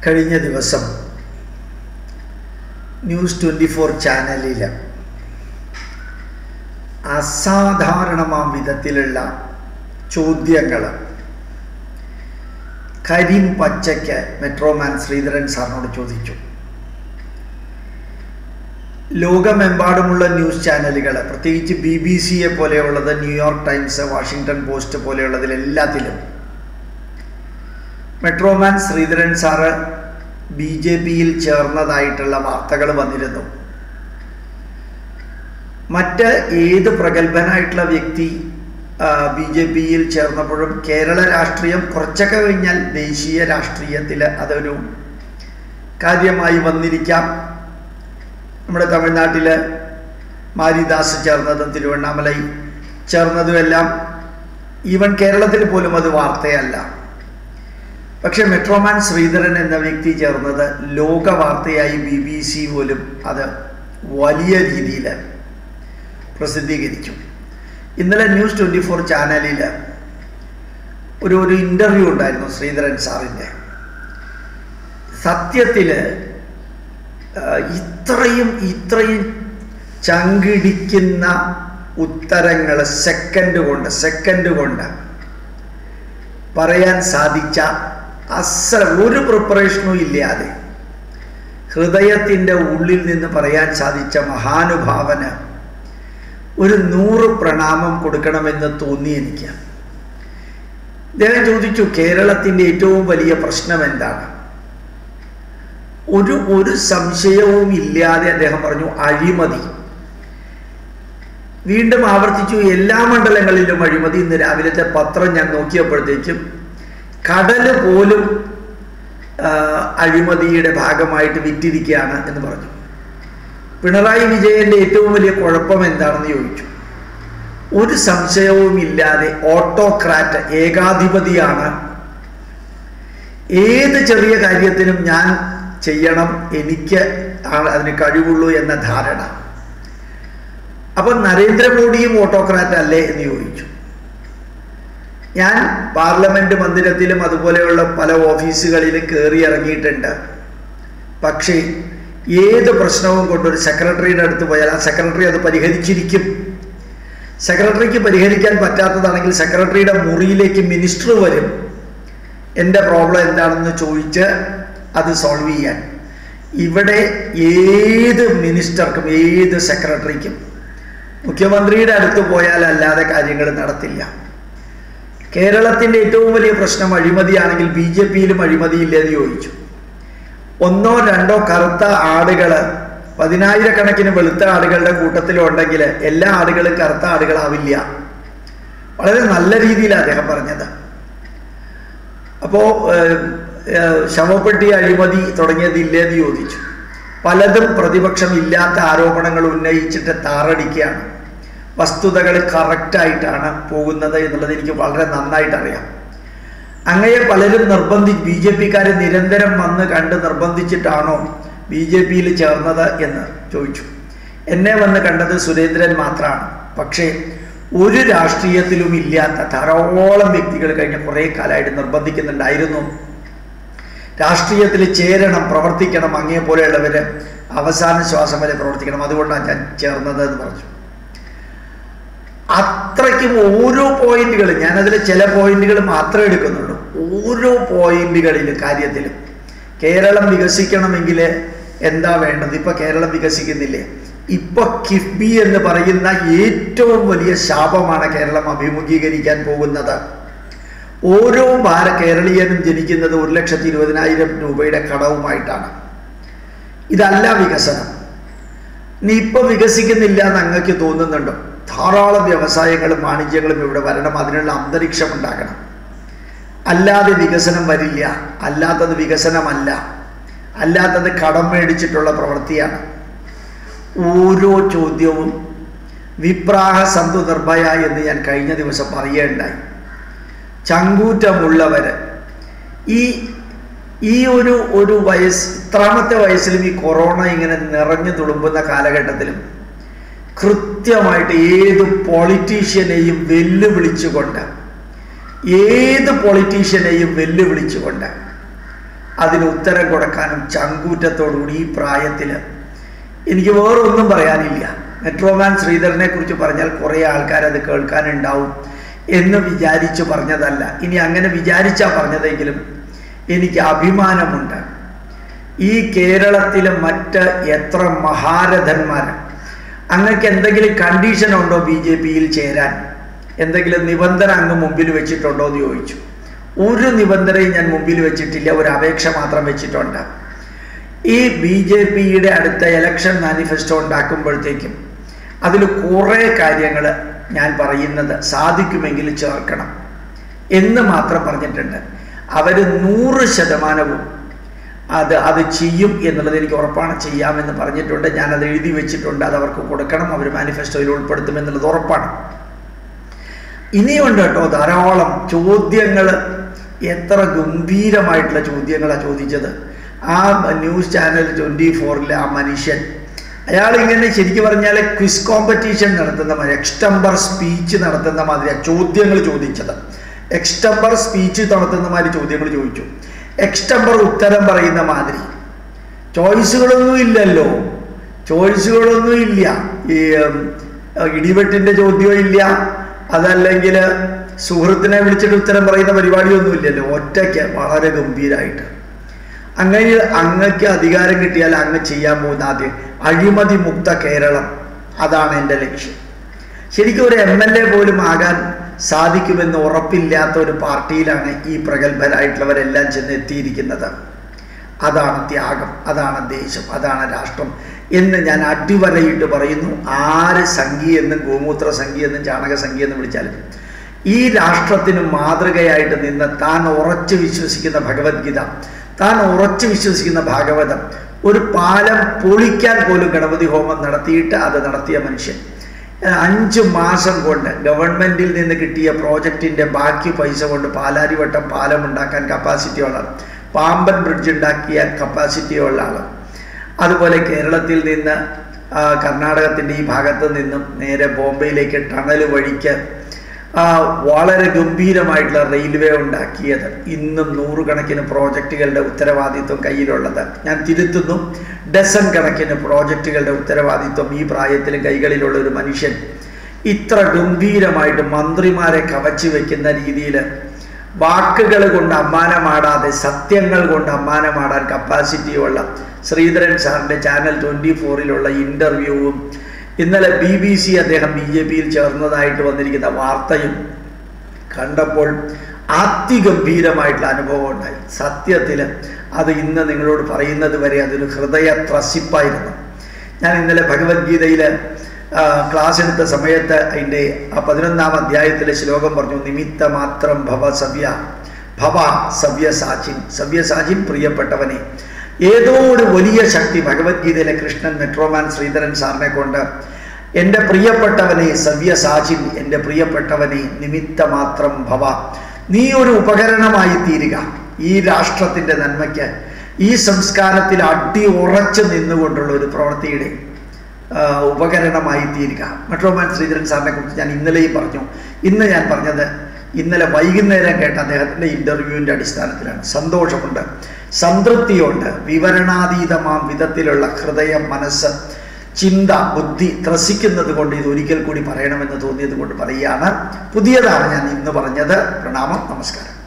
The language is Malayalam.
കഴിഞ്ഞ ദിവസം ന്യൂസ് ട്വൻറ്റി ഫോർ ചാനലിൽ അസാധാരണമാം വിധത്തിലുള്ള ചോദ്യങ്ങൾ കരിം പച്ചയ്ക്ക് മെട്രോമാൻ ശ്രീധരൻ സാറിനോട് ചോദിച്ചു ലോകമെമ്പാടുമുള്ള ന്യൂസ് ചാനലുകൾ പ്രത്യേകിച്ച് ബി ബി സിയെ പോലെയുള്ളത് ന്യൂയോർക്ക് ടൈംസ് വാഷിങ്ടൺ പോസ്റ്റ് പോലെയുള്ളതിലെല്ലാത്തിലും metroman Sreedharan sir B J പിയിൽ ചേർന്നതായിട്ടുള്ള വാർത്തകൾ വന്നിരുന്നു മറ്റ് ഏത് പ്രഗത്ഭനായിട്ടുള്ള വ്യക്തി ബി ജെ പിയിൽ ചേർന്നപ്പോഴും കേരള രാഷ്ട്രീയം കുറച്ചൊക്കെ കഴിഞ്ഞാൽ ദേശീയ രാഷ്ട്രീയത്തിൽ അതൊരു കാര്യമായി വന്നിരിക്കാം നമ്മുടെ തമിഴ്നാട്ടിൽ മാരിദാസ് ചേർന്നതും തിരുവണ്ണാമലൈ ചേർന്നതുമെല്ലാം ഈവൻ കേരളത്തിൽ പോലും അത് വാർത്തയല്ല പക്ഷെ മെട്രോമാൻ ശ്രീധരൻ എന്ന വ്യക്തി ചേർന്നത് ലോക വാർത്തയായി ബി ബി സി പോലും അത് വലിയ രീതിയിൽ പ്രസിദ്ധീകരിച്ചു ഇന്നലെ ന്യൂസ് ട്വൻറ്റി ഫോർ ചാനലിൽ ഒരു ഒരു ഇൻ്റർവ്യൂ ഉണ്ടായിരുന്നു ശ്രീധരൻ സാറിൻ്റെ സത്യത്തിൽ ഇത്രയും ഇത്രയും ചങ്കിടിക്കുന്ന ഉത്തരങ്ങൾ സെക്കൻഡ് കൊണ്ട് സെക്കൻഡ് കൊണ്ട് പറയാൻ സാധിച്ച അസൽ ഒരു പ്രിപ്പറേഷനും ഇല്ലാതെ ഹൃദയത്തിൻ്റെ ഉള്ളിൽ നിന്ന് പറയാൻ സാധിച്ച മഹാനുഭാവന് ഒരു നൂറ് പ്രണാമം കൊടുക്കണമെന്ന് തോന്നി എനിക്ക് അദ്ദേഹം ചോദിച്ചു കേരളത്തിൻ്റെ ഏറ്റവും വലിയ പ്രശ്നം എന്താണ് ഒരു ഒരു സംശയവും ഇല്ലാതെ അദ്ദേഹം പറഞ്ഞു അഴിമതി വീണ്ടും ആവർത്തിച്ചു എല്ലാ മണ്ഡലങ്ങളിലും അഴിമതി ഇന്ന് രാവിലത്തെ പത്രം ഞാൻ നോക്കിയപ്പോഴത്തേക്കും കടല് പോലും അഴിമതിയുടെ ഭാഗമായിട്ട് വിറ്റിരിക്കുകയാണ് എന്ന് പറഞ്ഞു പിണറായി വിജയന്റെ ഏറ്റവും വലിയ കുഴപ്പം എന്താണെന്ന് ചോദിച്ചു ഒരു സംശയവും ഇല്ലാതെ ഓട്ടോക്രാറ്റ് ഏകാധിപതിയാണ് ഏത് ചെറിയ കാര്യത്തിനും ഞാൻ ചെയ്യണം എനിക്ക് അതിന് കഴിവുള്ളൂ എന്ന ധാരണ അപ്പം നരേന്ദ്രമോദിയും ഓട്ടോക്രാറ്റ് അല്ലേ എന്ന് ചോദിച്ചു ഞാൻ പാർലമെന്റ് മന്ദിരത്തിലും അതുപോലെയുള്ള പല ഓഫീസുകളിലും കയറി ഇറങ്ങിയിട്ടുണ്ട് പക്ഷേ ഏത് പ്രശ്നവും കൊണ്ടൊരു സെക്രട്ടറിയുടെ അടുത്ത് പോയാൽ ആ സെക്രട്ടറി അത് പരിഹരിച്ചിരിക്കും സെക്രട്ടറിക്ക് പരിഹരിക്കാൻ പറ്റാത്തതാണെങ്കിൽ സെക്രട്ടറിയുടെ മുറിയിലേക്ക് മിനിസ്റ്റർ വരും എൻ്റെ പ്രോബ്ലം എന്താണെന്ന് ചോദിച്ച് അത് സോൾവ് ചെയ്യാൻ ഇവിടെ ഏത് മിനിസ്റ്റർക്കും ഏത് സെക്രട്ടറിക്കും മുഖ്യമന്ത്രിയുടെ അടുത്ത് പോയാൽ അല്ലാതെ കാര്യങ്ങൾ നടത്തില്ല കേരളത്തിൻ്റെ ഏറ്റവും വലിയ പ്രശ്നം അഴിമതിയാണെങ്കിൽ ബി ജെ പിയിലും അഴിമതിയില്ലെന്ന് ചോദിച്ചു ഒന്നോ രണ്ടോ കറുത്ത ആടുകൾ പതിനായിരക്കണക്കിന് വെളുത്ത ആടുകളുടെ കൂട്ടത്തിലുണ്ടെങ്കിൽ എല്ലാ ആടുകളും കറുത്ത ആടുകളാവില്ല വളരെ നല്ല രീതിയിലാണ് അദ്ദേഹം പറഞ്ഞത് അപ്പോൾ ശവപ്പെട്ടി അഴിമതി തുടങ്ങിയതില്ലേന്ന് ചോദിച്ചു പലതും പ്രതിപക്ഷം ഇല്ലാത്ത ആരോപണങ്ങൾ ഉന്നയിച്ചിട്ട് താറടിക്കുകയാണ് വസ്തുതകൾ കറക്റ്റായിട്ടാണ് പോകുന്നത് എന്നുള്ളത് എനിക്ക് വളരെ നന്നായിട്ട് അറിയാം അങ്ങയെ പലരും നിർബന്ധി ബി ജെ പിക്കാരെ നിരന്തരം വന്ന് കണ്ട് നിർബന്ധിച്ചിട്ടാണോ ബി ജെ പിയിൽ ചേർന്നത് എന്ന് ചോദിച്ചു എന്നെ വന്ന് കണ്ടത് സുരേന്ദ്രൻ മാത്രമാണ് പക്ഷേ ഒരു രാഷ്ട്രീയത്തിലും ഇല്ലാത്ത ധാരാളം വ്യക്തികൾ കഴിഞ്ഞ കുറേ കാലമായിട്ട് നിർബന്ധിക്കുന്നുണ്ടായിരുന്നു രാഷ്ട്രീയത്തിൽ ചേരണം പ്രവർത്തിക്കണം അങ്ങേ പോലെയുള്ളവർ അവസാന ശ്വാസം വരെ പ്രവർത്തിക്കണം അതുകൊണ്ടാണ് ഞാൻ ചേർന്നത് എന്ന് പറഞ്ഞു അത്രയ്ക്കും ഓരോ പോയിന്റുകൾ ഞാനതിൽ ചില പോയിന്റുകൾ മാത്രമേ എടുക്കുന്നുള്ളൂ ഓരോ പോയിന്റുകളിലും കാര്യത്തിലും കേരളം വികസിക്കണമെങ്കിൽ എന്താ വേണ്ടത് ഇപ്പൊ കേരളം വികസിക്കുന്നില്ലേ ഇപ്പൊ കിഫ്ബി എന്ന് പറയുന്ന ഏറ്റവും വലിയ ശാപമാണ് കേരളം അഭിമുഖീകരിക്കാൻ പോകുന്നത് ഓരോ ഭാര കേരളീയനും ജനിക്കുന്നത് ഒരു ലക്ഷത്തി ഇരുപതിനായിരം രൂപയുടെ കടവുമായിട്ടാണ് ഇതല്ല വികസനം നീ ഇപ്പൊ വികസിക്കുന്നില്ല എന്ന് അങ്ങക്ക് തോന്നുന്നുണ്ടോ ധാരാളം വ്യവസായങ്ങളും വാണിജ്യങ്ങളും ഇവിടെ വരണം അതിനുള്ള അന്തരീക്ഷം ഉണ്ടാകണം അല്ലാതെ വികസനം വരില്ല അല്ലാത്തത് വികസനമല്ല അല്ലാത്തത് കടം മേടിച്ചിട്ടുള്ള പ്രവൃത്തിയാണ് ഓരോ ചോദ്യവും വിപ്രാഹ സന്തു നിർഭയ എന്ന് ഞാൻ കഴിഞ്ഞ ദിവസം പറയുകയുണ്ടായി ചങ്കൂറ്റമുള്ളവര് ഈ ഈ ഒരു ഒരു വയസ്സ് ഇത്രാമത്തെ വയസ്സിലും ഈ കൊറോണ ഇങ്ങനെ നിറഞ്ഞു തുളുമ്പുന്ന കാലഘട്ടത്തിലും കൃത്യമായിട്ട് ഏത് പൊളിറ്റീഷ്യനെയും വെല്ലുവിളിച്ചുകൊണ്ട് ഏത് പൊളിറ്റീഷ്യനെയും വെല്ലുവിളിച്ചുകൊണ്ട് അതിന് ഉത്തരം കൊടുക്കാനും ചങ്കൂറ്റത്തോടുകൂടി ഈ പ്രായത്തിൽ എനിക്ക് വേറൊന്നും പറയാനില്ല മെട്രോമാൻ ശ്രീധരനെ കുറിച്ച് പറഞ്ഞാൽ കുറേ ആൾക്കാർ അത് കേൾക്കാനുണ്ടാവും എന്ന് വിചാരിച്ചു പറഞ്ഞതല്ല ഇനി അങ്ങനെ വിചാരിച്ചാ പറഞ്ഞതെങ്കിലും എനിക്ക് അഭിമാനമുണ്ട് ഈ കേരളത്തിലെ മറ്റ് എത്ര മഹാരഥന്മാർ അങ്ങക്ക് എന്തെങ്കിലും കണ്ടീഷൻ ഉണ്ടോ ബി ജെ പിയിൽ ചേരാൻ എന്തെങ്കിലും നിബന്ധന അങ്ങ് മുമ്പിൽ വെച്ചിട്ടുണ്ടോ എന്ന് ചോദിച്ചു ഒരു നിബന്ധനയും ഞാൻ മുമ്പിൽ വെച്ചിട്ടില്ല ഒരു അപേക്ഷ മാത്രം വെച്ചിട്ടുണ്ട് ഈ ബി ജെ പിയുടെ അടുത്ത ഇലക്ഷൻ മാനിഫെസ്റ്റോ ഉണ്ടാക്കുമ്പോഴത്തേക്കും അതിൽ കുറേ കാര്യങ്ങൾ ഞാൻ പറയുന്നത് സാധിക്കുമെങ്കിൽ ചേർക്കണം എന്ന് മാത്രം പറഞ്ഞിട്ടുണ്ട് അവർ നൂറ് ശതമാനവും അത് അത് ചെയ്യും എന്നുള്ളത് എനിക്ക് ഉറപ്പാണ് ചെയ്യാമെന്ന് പറഞ്ഞിട്ടുണ്ട് ഞാനത് എഴുതി വെച്ചിട്ടുണ്ട് അത് അവർക്ക് കൊടുക്കണം അവർ മാനിഫെസ്റ്റോയിൽ ഉൾപ്പെടുത്തും എന്നുള്ളത് ഉറപ്പാണ് ഇനിയുണ്ട് കേട്ടോ ധാരാളം ചോദ്യങ്ങൾ എത്ര ഗംഭീരമായിട്ടുള്ള ചോദ്യങ്ങളാണ് ചോദിച്ചത് ആ ന്യൂസ് ചാനൽ ട്വൻറ്റി ഫോറിലെ ആ മനുഷ്യൻ അയാൾ ഇങ്ങനെ ശരിക്കും പറഞ്ഞാൽ ക്വിസ് കോമ്പറ്റീഷൻ നടത്തുന്ന മാതിരി എക്സ്റ്റംബർ സ്പീച്ച് നടത്തുന്ന മാതിരി ചോദ്യങ്ങൾ ചോദിച്ചത് എക്സ്റ്റംബർ സ്പീച്ച് നടത്തുന്ന മാതിരി ചോദ്യങ്ങൾ ചോദിച്ചു എക്സ്റ്റംബർ ഉത്തരം പറയുന്ന മാതിരി ചോയ്സുകളൊന്നും ഇല്ലല്ലോ ചോയ്സുകളൊന്നും ഇല്ല ഈ ഉം, ഇടിവെട്ടിന്റെ ചോദ്യവും ഇല്ല അതല്ലെങ്കിൽ സുഹൃത്തിനെ വിളിച്ചിട്ട് ഉത്തരം പറയുന്ന പരിപാടിയൊന്നും ഇല്ലല്ലോ ഒറ്റയ്ക്ക് വളരെ ഗംഭീരമായിട്ട് അങ്ങനെ അങ്ങക്ക് അധികാരം കിട്ടിയാൽ അങ്ങ് ചെയ്യാൻ പോകുന്ന ആദ്യം അഴിമതി മുക്ത കേരളം അതാണ് എൻ്റെ ലക്ഷ്യം ശരിക്കും ഒരു എം എൽ എ പോലും ആകാൻ സാധിക്കുമെന്ന് ഉറപ്പില്ലാത്ത ഒരു പാർട്ടിയിലാണ് ഈ പ്രഗത്ഭരായിട്ടുള്ളവരെല്ലാം ചെന്ന് എത്തിയിരിക്കുന്നത് അതാണ് ത്യാഗം അതാണ് ദേശം അതാണ് രാഷ്ട്രം എന്ന് ഞാൻ അടിവരയിട്ട് പറയുന്നു ആര് സംഖ്യ എന്നും ഗോമൂത്ര സംഖ്യ എന്നും ചാണക സംഖ്യ എന്നും വിളിച്ചാലും ഈ രാഷ്ട്രത്തിന് മാതൃകയായിട്ട് നിന്ന് താൻ ഉറച്ചു വിശ്വസിക്കുന്ന ഭഗവത്ഗീത താൻ ഉറച്ചു വിശ്വസിക്കുന്ന ഭാഗവതം ഒരു പാലം പൊളിക്കാൻ പോലും ഗണപതി ഹോമം നടത്തിയിട്ട് അത് നടത്തിയ മനുഷ്യൻ അഞ്ച് മാസം കൊണ്ട് ഗവൺമെന്റിൽ നിന്ന് കിട്ടിയ പ്രോജക്റ്റിന്റെ ബാക്കി പൈസ കൊണ്ട് പാലാരിവട്ടം പാലം ഉണ്ടാക്കാൻ കപ്പാസിറ്റി ഉള്ള ആൾ പാമ്പൻ ബ്രിഡ്ജ് ഉണ്ടാക്കിയ കപ്പാസിറ്റി ഉള്ള ആൾ അതുപോലെ കേരളത്തിൽ നിന്ന് ആ, കർണാടകത്തിൻ്റെ ഈ ഭാഗത്ത് നിന്നും നേരെ ബോംബെയിലേക്ക് ടണൽ വഴിക്ക് ആ, വളരെ ഗംഭീരമായിട്ടുള്ള റെയിൽവേ ഉണ്ടാക്കിയത് ഇന്നും നൂറുകണക്കിന് പ്രോജക്റ്റുകളുടെ ഉത്തരവാദിത്വം കയ്യിലുള്ളത് ഞാൻ തിരുത്തുന്നു ഡസൻ കണക്കിന് പ്രോജക്റ്റുകളുടെ ഉത്തരവാദിത്വം ഈ പ്രായത്തിലും കൈകളിലുള്ള ഒരു മനുഷ്യൻ ഇത്ര ഗംഭീരമായിട്ട് മന്ത്രിമാരെ കവച്ചു വെക്കുന്ന രീതിയിൽ വാക്കുകൾ കൊണ്ട് അമ്മാനമാടാതെ സത്യങ്ങൾ കൊണ്ട് അമ്മാനമാടാൻ കപ്പാസിറ്റിയുള്ള ശ്രീധരൻ സാറിൻ്റെ ചാനൽ ട്വൻറ്റി ഫോറിലുള്ള ഇൻ്റർവ്യൂവും ഇന്നലെ ബി ബി സി അദ്ദേഹം ബി ജെ പിയിൽ ചേർന്നതായിട്ട് വന്നിരിക്കുന്ന വാർത്തയും കണ്ടപ്പോൾ അതിഗംഭീരമായിട്ടുള്ള അനുഭവം ഉണ്ടായി സത്യത്തിൽ അത് ഇന്ന് നിങ്ങളോട് പറയുന്നത് വരെ അതൊരു ഹൃദയ ത്രസിപ്പായിരുന്നു ഞാൻ ഇന്നലെ ഭഗവത്ഗീതയിൽ ക്ലാസ് എടുത്ത സമയത്ത് അതിൻ്റെ ആ പതിനൊന്നാം അധ്യായത്തിലെ ശ്ലോകം പറഞ്ഞു നിമിത്ത മാത്രം ഭവ സവ്യ ഭവ സവ്യസാചിൻ സവ്യസാചിൻ പ്രിയപ്പെട്ടവനെ ഏതോ ഒരു വലിയ ശക്തി ഭഗവത്ഗീതയിലെ കൃഷ്ണൻ മെട്രോമാൻ ശ്രീധരൻ സാറിനെ കൊണ്ട് എൻ്റെ പ്രിയപ്പെട്ടവനെ സവ്യസാചിൻ എൻ്റെ പ്രിയപ്പെട്ടവനെ നിമിത്ത മാത്രം ഭവ നീ ഒരു ഉപകരണമായി തീരുക ഈ രാഷ്ട്രത്തിൻ്റെ നന്മയ്ക്ക് ഈ സംസ്കാരത്തിൽ അടി ഉറച്ചു നിന്നുകൊണ്ടുള്ള ഒരു പ്രവൃത്തിയുടെ ആ, ഉപകരണമായി തീരുക മെട്രോമാൻ ശ്രീധരൻ സാറിനെ കുറിച്ച് ഞാൻ ഇന്നലെയും പറഞ്ഞു ഇന്ന് ഞാൻ പറഞ്ഞത് ഇന്നലെ വൈകുന്നേരം കേട്ട അദ്ദേഹത്തിൻ്റെ ഇൻ്റർവ്യൂവിൻ്റെ അടിസ്ഥാനത്തിലാണ് സന്തോഷമുണ്ട് സംതൃപ്തിയുണ്ട് വിവരണാതീതമാം വിധത്തിലുള്ള ഹൃദയം മനസ്സ് ചിന്ത ബുദ്ധി ത്രസിക്കുന്നത് കൊണ്ട് ഇത് ഒരിക്കൽ കൂടി പറയണമെന്ന് തോന്നിയത് കൊണ്ട് പറയുകയാണ് പുതിയതാണ് ഞാൻ ഇന്ന് പറഞ്ഞത് പ്രണാമം നമസ്കാരം